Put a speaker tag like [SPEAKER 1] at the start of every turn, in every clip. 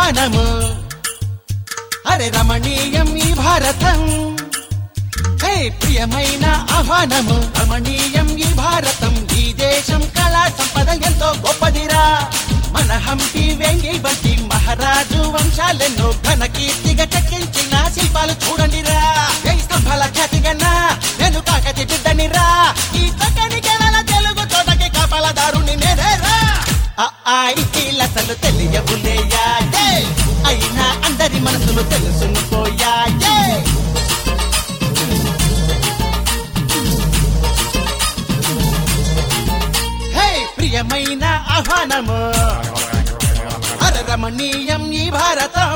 [SPEAKER 1] ఆహ్వానము అరే రమణీయం ఈ భారతం హే ప్రియమైన ఆహ్వానము రమణీయం ఈ భారతం ఈ దేశం కళా సంపద ఎంతో గొప్పదిరా మన హంపి వెంగి బట్టి మహారాజు వంశాలెన్నో ఘన కీర్తిగా చెక్కించిన శిల్పాలు చూడండిరా జై స్తంభాల ఖ్యాతిగన్నా నేను కాకతి బిడ్డనిరా ఈ చక్కని కేవల తెలుగు తోటకి కాపలదారుని నేనేరా ఆ ఆ ఇటీలసలు తెలియబులేయా ఏ! అయినా అందరి మనసులు తెలుసును పోయా ఏ! హే ప్రియమైన ఆహ్వానము అర రమణీయం ఈ భారతం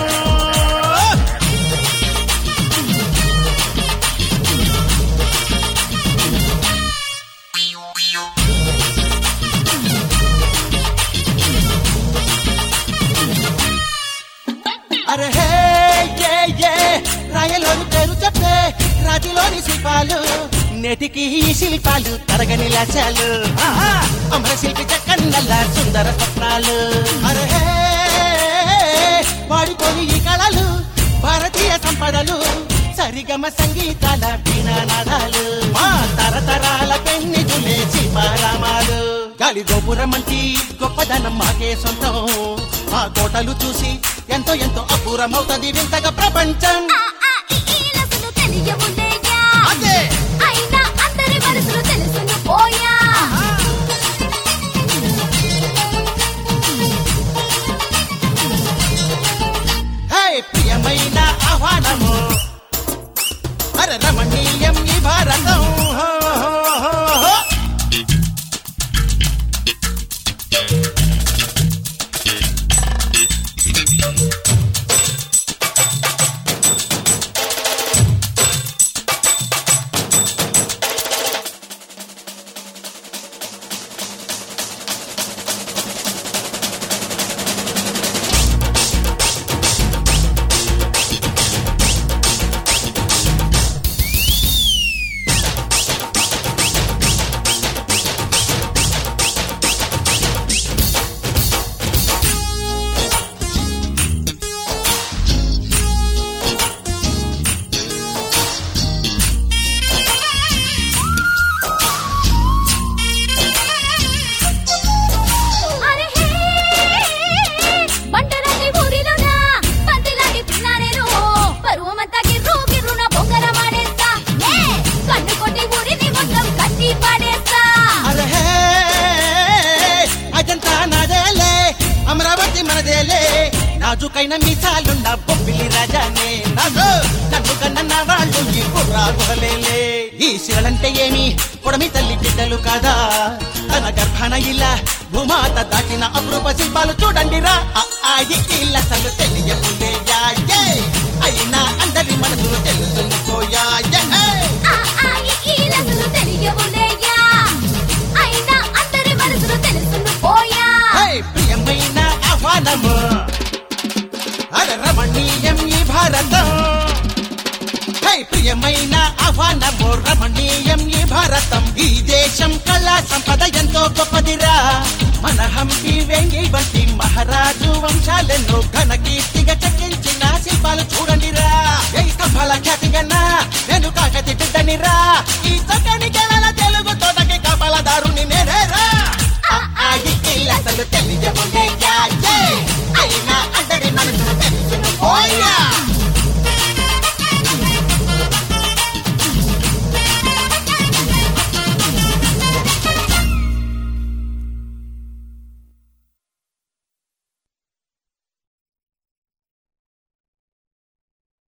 [SPEAKER 1] అరే హే ఏ ఏ రాయలోని పేరు చెప్పే రాతిలోని శిల్పాలు నేటికి ఈ శిల్పాలు తరగని లచాలు ఆహా! అమర శిల్పి చక్కన్నల్ల సుందర స్వప్నాలు అరే హే వాడిపోని ఈ కళలు భారతీయ సంపదలు సరిగమ సంగీతాల వీణానాదాలు మా తరతరాల పెన్నిధులే శిల్పారామాలు గాలి గోపురం అంటి గొప్పదనం మాకే సొంతం ఆ కోటలు చూసి ఎంతో ఎంతో అపూరమవుతుంది వింతగా ప్రపంచం
[SPEAKER 2] ఆ ఆ ఈ ఈలసలు తెలియవులేయా
[SPEAKER 1] అదే
[SPEAKER 2] అయినా అందరి మనసులు తెలుసును పోయా
[SPEAKER 1] హే ప్రియమైన ఆహ్వానము అర రమణీయం ఈ భారతం హో, హో, హో, హో.
[SPEAKER 2] అరే హే బండరాని ఊరిలోన బంతిలాంటి పిల్లారేను పరువమంతా గిర్రు గిర్రున బొంగర మాడేస్తా ఏ కన్ను కొట్టి ఊరిని మొత్తం కట్టి పాడేస్తా
[SPEAKER 1] అరే హే అజంతా నాదేలే అమరావతి మనదేలే నాజుకైన మీసాలున్న బొబ్బిలి రాజానే నాజు నన్ను కన్న వాళ్ళు ఈ కుర్రా గుహలేలే ఈ శివలంటే ఏమి పొడమి తల్లి బిడ్డలు కాదా తన గర్భాన ఇలా భూమాత దాటిన అపరూప శిల్పాలు చూడండి రా ఇల్లసలు తెలియకులేయా ఏ! అయినా అందరి మనసులు తెలుసుకుపోయా ఏ!
[SPEAKER 2] ఆ ఆ ఈ ఈలసలు తెలియవులేయా అయినా అందరి మనసులు తెలుసును పోయా
[SPEAKER 1] హే ప్రియమైన ఆహ్వానము అర రమణీయం ఈ భారతం హే ప్రియమైన ఆహ్వానము రమణీయం ఈ భారతం ఈ దేశం కళా సంపద ఎంతో గొప్పదిరా మన హంపి వెంగి వంటి మహారాజు వంశాలెన్నో ఘన కీర్తిగా చెక్కించిన శిల్పాలు చూడండిరా ఏ స్తంభాల ఖ్యాతిగన్నా నేను కాకతి బిడ్డనిరా ఈ చక్కని కేవల తెలుగు తోటకి కాపలదారుని నేనేరా ఆ ఆ ఈ ఇల్లసలు తెలియబోయే